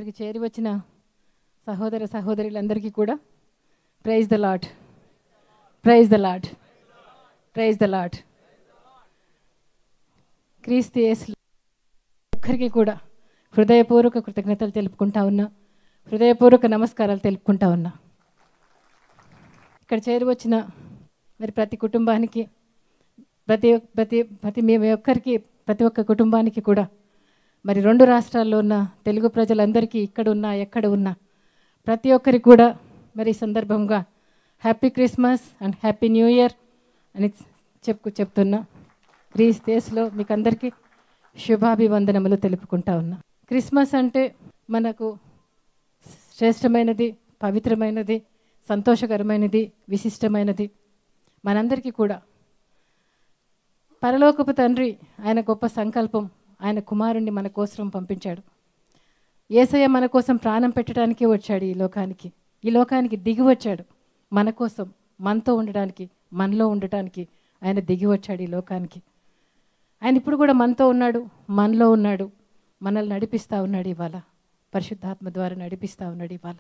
ఇక్కడికి చేరి వచ్చిన సహోదర సహోదరులందరికీ కూడా praise the lord praise the lord praise the lord Kristu Yesu ఒక్కరికి కూడా హృదయపూర్వక కృతజ్ఞతలు తెలుపుకుంటా ఉన్నా హృదయపూర్వక నమస్కారాలు తెలుపుకుంటా ఉన్నా ఇక్కడ చేరి వచ్చిన మరి ప్రతి కుటుంబానికి ప్రతి ప్రతి ప్రతి మీ ఒక్కరికి ప్రతి ఒక్క కుటుంబానికి కూడా మరి రెండు రాష్ట్రాల్లో ఉన్న తెలుగు ప్రజలందరికీ ఇక్కడ ఉన్నా ఎక్కడ ఉన్నా ప్రతి ఒక్కరికి కూడా మరి ఈ సందర్భంగా happy Christmas and happy new year అని చెప్పు చెప్తున్నా క్రీస్ దేశంలో మీకు అందరికీ శుభాభివందనములు తెలుపుకుంటా ఉన్నా క్రిస్మస్ అంటే మనకు శ్రేష్టమైనది పవిత్రమైనది సంతోషకరమైనది విశిష్టమైనది మనందరికీ కూడా పరలోకపు తండ్రి ఆయన గొప్ప సంకల్పం ఆయన కుమారుణ్ణి మన కోసం పంపించాడు ఏసయ్య మన కోసం ప్రాణం పెట్టడానికి వచ్చాడు ఈ లోకానికి ఈ లోకానికి దిగి వచ్చాడు మన కోసం మనతో ఉండడానికి మనలో ఉండటానికి ఆయన దిగి వచ్చాడు ఈ లోకానికి ఆయన ఇప్పుడు కూడా మనతో ఉన్నాడు మనలో ఉన్నాడు మనల్ని నడిపిస్తూ ఉన్నాడు ఇవాళ పరిశుద్ధాత్మ ద్వారా నడిపిస్తూ ఉన్నాడు ఇవాళ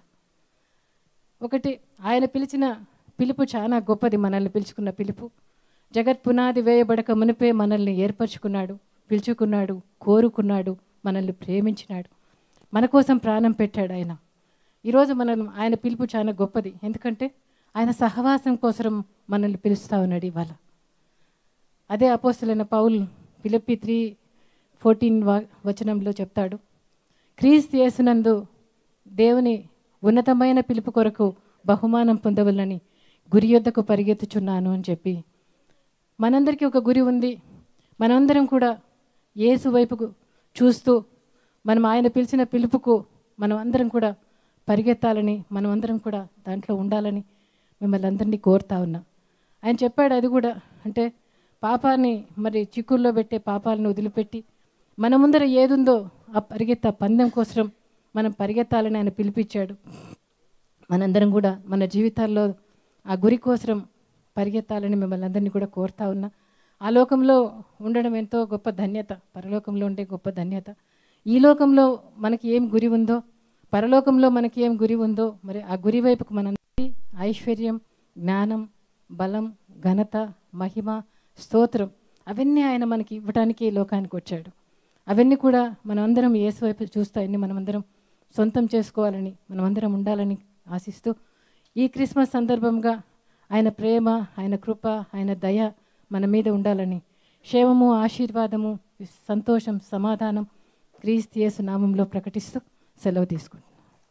ఒకటి ఆయన పిలిచిన పిలుపు చాలా గొప్పది మనల్ని పిలుచుకున్న పిలుపు జగత్ పునాది వేయబడక మునిపే మనల్ని ఏర్పరచుకున్నాడు పిలుచుకున్నాడు కోరుకున్నాడు మనల్ని ప్రేమించినాడు మన కోసం ప్రాణం పెట్టాడు ఆయన ఈరోజు మనం ఆయన పిలుపు చాలా గొప్పది ఎందుకంటే ఆయన సహవాసం కోసం మనల్ని పిలుస్తూ ఉన్నాడు ఇవాళ అదే అపోస్తులైన పౌల్ ఫిలిప్పి త్రీ ఫోర్టీన్ వచనంలో చెప్తాడు క్రీస్తు యేసునందు దేవుని ఉన్నతమైన పిలుపు కొరకు బహుమానం పొందవలని గురి యొద్దకు పరిగెత్తుచున్నాను అని చెప్పి మనందరికీ ఒక గురి ఉంది మనందరం కూడా యేసు వైపుకు చూస్తూ మనం ఆయన పిలిచిన పిలుపుకు మనం అందరం కూడా పరిగెత్తాలని మనం అందరం కూడా దాంట్లో ఉండాలని మిమ్మల్ని అందరినీ కోరుతా ఉన్నా ఆయన చెప్పాడు అది కూడా అంటే పాపాన్ని మరి చిక్కుల్లో పెట్టే పాపాలను వదిలిపెట్టి మన ముందర ఏదుందో ఆ పరిగెత్త పందెం కోసం మనం పరిగెత్తాలని ఆయన పిలిపించాడు మనందరం కూడా మన జీవితాల్లో ఆ గురి కోసం పరిగెత్తాలని మిమ్మల్ని అందరినీ కూడా కోరుతా ఉన్నా ఆ లోకంలో ఉండడం ఎంతో గొప్ప ధన్యత పరలోకంలో ఉండే గొప్ప ధన్యత ఈ లోకంలో మనకి ఏం గురి ఉందో పరలోకంలో మనకి ఏం గురి ఉందో మరి ఆ గురి వైపుకు మన ఐశ్వర్యం జ్ఞానం బలం ఘనత మహిమ స్తోత్రం అవన్నీ ఆయన మనకి ఇవ్వడానికి ఈ లోకానికి వచ్చాడు అవన్నీ కూడా మనమందరం యేసు వైపు చూస్తా అన్ని మనమందరం సొంతం చేసుకోవాలని మనమందరం ఉండాలని ఆశిస్తూ ఈ క్రిస్మస్ సందర్భంగా ఆయన ప్రేమ ఆయన కృప ఆయన దయ మన మీద ఉండాలని క్షేమము ఆశీర్వాదము సంతోషం సమాధానం క్రీస్తు యేసు నామంలో ప్రకటిస్తూ సెలవు తీసుకుంటున్నాను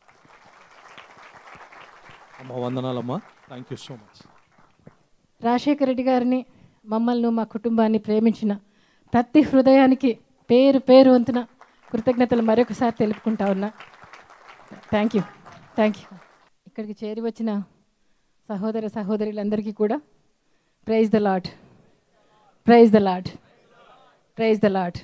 అమ్మ వందనాలమ్మా thank you so much Rajasekhara Reddy గారిని మమ్మల్ని మా కుటుంబాన్ని ప్రేమించిన ప్రతి హృదయానికి పేరు పేరు వంతున కృతజ్ఞతలు మరొకసారి తెలుపుకుంటా ఉన్నా థ్యాంక్ యూ థ్యాంక్ యూ ఇక్కడికి చేరి వచ్చిన సహోదర సహోదరులందరికీ కూడా praise the lord praise the lord praise the lord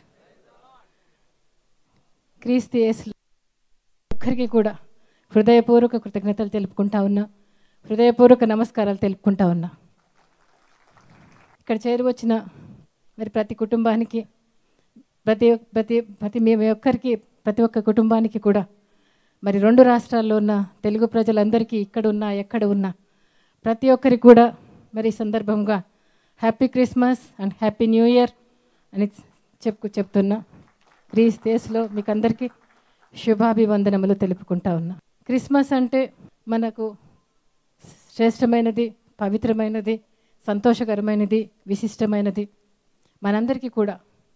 Kristu Yesu ఒక్కరికి కూడా హృదయపూర్వక కృతజ్ఞతలు తెలుపుకుంటా ఉన్నా హృదయపూర్వక నమస్కారాలు తెలుపుకుంటా ఉన్నా ఇక్కడ చేరి వచ్చిన మరి ప్రతి కుటుంబానికి ప్రతి ప్రతి ప్రతి మీ ఒక్కరికి ప్రతి ఒక్క కుటుంబానికి కూడా మరి రెండు రాష్ట్రాల్లో ఉన్న తెలుగు ప్రజలందరికీ ఇక్కడ ఉన్నా ఎక్కడ ఉన్నా ప్రతి ఒక్కరికి కూడా మరి ఈ సందర్భంగా happy Christmas and happy new year అని చెప్పు చెప్తున్నా క్రీస్ దేశంలో మీకు అందరికీ శుభాభివందనములు తెలుపుకుంటా ఉన్నా క్రిస్మస్ అంటే మనకు శ్రేష్టమైనది పవిత్రమైనది సంతోషకరమైనది విశిష్టమైనది మనందరికీ కూడా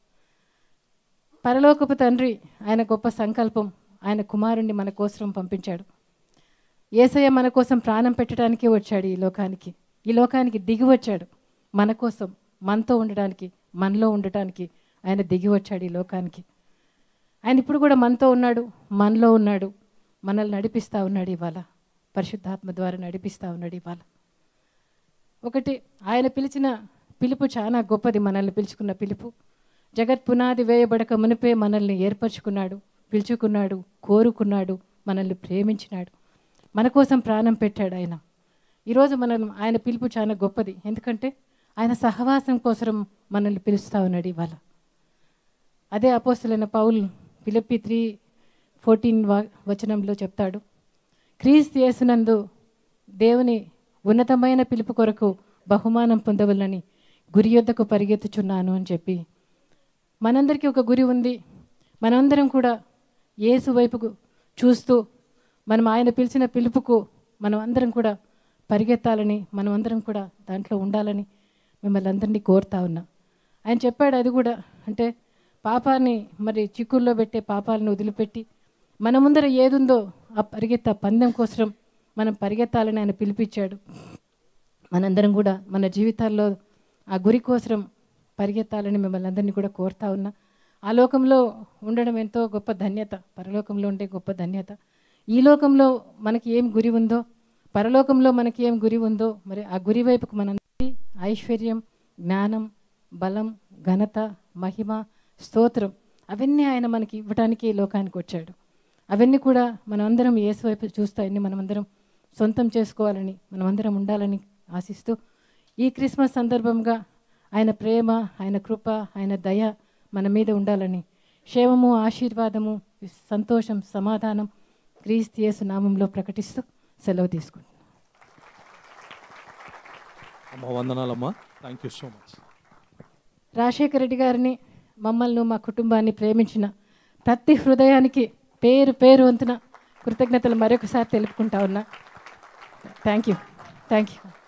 పరలోకపు తండ్రి ఆయన గొప్ప సంకల్పం ఆయన కుమారుణ్ణి మన కోసం పంపించాడు ఏసయ్య మన కోసం ప్రాణం పెట్టడానికి వచ్చాడు ఈ లోకానికి ఈ లోకానికి దిగి వచ్చాడు మన కోసం మనతో ఉండడానికి మనలో ఉండటానికి ఆయన దిగి వచ్చాడు ఈ లోకానికి ఆయన ఇప్పుడు కూడా మనతో ఉన్నాడు మనలో ఉన్నాడు మనల్ని నడిపిస్తూ ఉన్నాడు ఇవాళ పరిశుద్ధాత్మ ద్వారా నడిపిస్తూ ఉన్నాడు ఇవాళ ఒకటి ఆయన పిలిచిన పిలుపు చాలా గొప్పది మనల్ని పిలుచుకున్న పిలుపు జగత్ పునాది వేయబడక మునిపే మనల్ని ఏర్పరచుకున్నాడు పిలుచుకున్నాడు కోరుకున్నాడు మనల్ని ప్రేమించినాడు మన కోసం ప్రాణం పెట్టాడు ఆయన ఈరోజు మనం ఆయన పిలుపు చాలా గొప్పది ఎందుకంటే ఆయన సహవాసం కోసం మనల్ని పిలుస్తూ ఉన్నాడు ఇవాళ అదే అపోస్తులైన పౌల్ ఫిలిప్పి త్రీ ఫోర్టీన్ వచనంలో చెప్తాడు క్రీస్తు యేసునందు దేవుని ఉన్నతమైన పిలుపు కొరకు బహుమానం పొందవలని గురి యొద్దకు పరిగెత్తుచున్నాను అని చెప్పి మనందరికీ ఒక గురి ఉంది మనందరం కూడా యేసు వైపుకు చూస్తూ మనం ఆయన పిలిచిన పిలుపుకు మనం అందరం కూడా పరిగెత్తాలని మనం అందరం కూడా దాంట్లో ఉండాలని మిమ్మల్ని అందరినీ కోరుతా ఉన్నా ఆయన చెప్పాడు అది కూడా అంటే పాపాన్ని మరి చిక్కుల్లో పెట్టే పాపాలను వదిలిపెట్టి మన ముందర ఏదుందో ఆ పరిగెత్త పందెం కోసం మనం పరిగెత్తాలని ఆయన పిలిపించాడు మనందరం కూడా మన జీవితాల్లో ఆ గురి కోసం పరిగెత్తాలని మిమ్మల్ని అందరినీ కూడా కోరుతా ఉన్నా ఆ లోకంలో ఉండడం ఎంతో గొప్ప ధన్యత పరలోకంలో ఉండే గొప్ప ధన్యత ఈ లోకంలో మనకి ఏం గురి ఉందో పరలోకంలో మనకి ఏం గురి ఉందో మరి ఆ గురి వైపుకు మనందరి ఐశ్వర్యం జ్ఞానం బలం ఘనత మహిమ స్తోత్రం అవన్నీ ఆయన మనకి ఇవ్వడానికి ఈ లోకానికి వచ్చాడు అవన్నీ కూడా మనమందరం యేసు వైపు చూస్తా అన్ని మనమందరం సొంతం చేసుకోవాలని మనమందరం ఉండాలని ఆశిస్తూ ఈ క్రిస్మస్ సందర్భంగా ఆయన ప్రేమ ఆయన కృప ఆయన దయ మన మీద ఉండాలని క్షేమము ఆశీర్వాదము సంతోషం సమాధానం క్రీస్తు యేసు నామంలో ప్రకటిస్తూ సెలవు తీసుకుంటున్నాను అమ్మ వందనాలమ్మా thank you so much Rajasekhara Reddy గారిని మమ్మల్ని మా కుటుంబాన్ని ప్రేమించిన ప్రతి హృదయానికి పేరు పేరు వంతున కృతజ్ఞతలు మరొకసారి తెలుపుకుంటా ఉన్నా థ్యాంక్ యూ థ్యాంక్ యూ